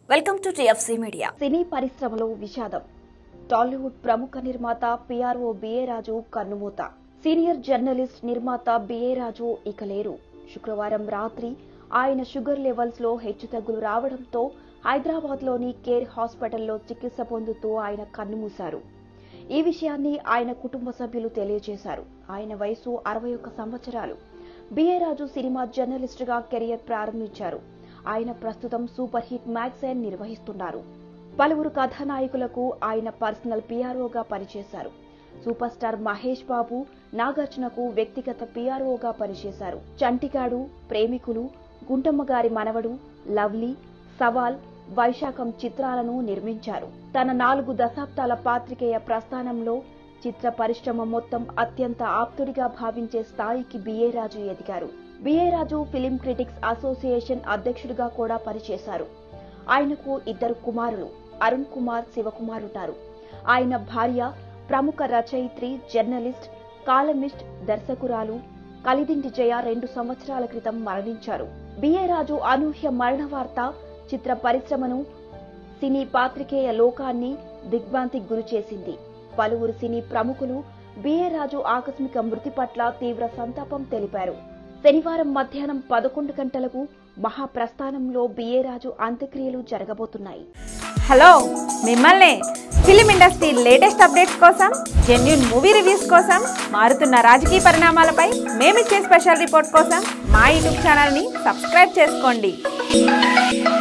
welcome to TFC media సినీ పరిశ్రమలో విషాదం టాలీవుడ్ ప్రముఖ నిర్మాత పిఆర్ఓ బిఏ రాజు కన్నుమూత సీనియర్ జర్నలిస్ట్ నిర్మాత బిఏ రాజు ఇక లేరు శుక్రవారం రాత్రి ఆయన షుగర్ లెవెల్స్ లో హెచ్చుతగ్గులు రావడంతో హైదరాబాద్ లోని కేర్ హాస్పిటల్లో చికిత్స పొందుతూ ఆయన కన్నుమూశారు ఈ విషయాన్ని ఆయన కుటుంబ సభ్యులు తెలియజేశారు ఆయన వయసు అరవై ఒక్క సంవత్సరాలు బిఏ రాజు సినిమా జర్నలిస్ట్ గా కెరియర్ ప్రారంభించారు ఆయన ప్రస్తుతం సూపర్ హిట్ మ్యాగజైన్ నిర్వహిస్తున్నారు పలువురు కథానాయకులకు ఆయన పర్సనల్ పిఆర్ఓగా పనిచేశారు సూపర్ స్టార్ మహేష్ బాబు నాగార్జునకు వ్యక్తిగత పిఆర్ఓగా పనిచేశారు చంటిగాడు ప్రేమికులు గుంటమ్మ గారి మనవడు లవ్లీ సవాల్ వైశాఖం చిత్రాలను నిర్మించారు తన నాలుగు దశాబ్దాల పాత్రికేయ ప్రస్థానంలో చిత్ర పరిశ్రమ మొత్తం అత్యంత ఆప్తుడిగా భావించే స్థాయికి బిఏ రాజు ఎదిగారు BA Raju film critics association అధ్యక్షుడిగా కూడా పనిచేశారు ఆయనకు ఇద్దరు కుమారులు అరుణ్ కుమార్ శివకుమార్ ఉంటారు ఆయన భార్య ప్రముఖ రచయిత్రి జర్నలిస్ట్ కాలమిస్ట్ దర్శకురాలు కలిదింటి జయ రెండు సంవత్సరాల క్రితం మరణించారు బిఏ రాజు అనూహ్య మరణ వార్త చిత్ర పరిశ్రమను సినీ పాత్రికేయ లోకాన్ని దిగ్భ్రాంతికి గురిచేసింది పలువురు సినీ ప్రముఖులు బిఏ రాజు ఆకస్మిక మృతి పట్ల తీవ్ర సంతాపం తెలిపారు శనివారం మధ్యాహ్నం పదకొండు గంటలకు మహాప్రస్థానంలో బిఏ రాజు అంత్యక్రియలు జరగబోతున్నాయి హలో మిమ్మల్ని ఫిలిం ఇండస్ట్రీ లేటెస్ట్ అప్డేట్స్ కోసం జెన్యున్ మూవీ రివ్యూస్ కోసం మారుతున్న రాజకీయ పరిణామాలపై మేమిచ్చే స్పెషల్ రిపోర్ట్ కోసం మా యూట్యూబ్ ఛానల్ని సబ్స్క్రైబ్ చేసుకోండి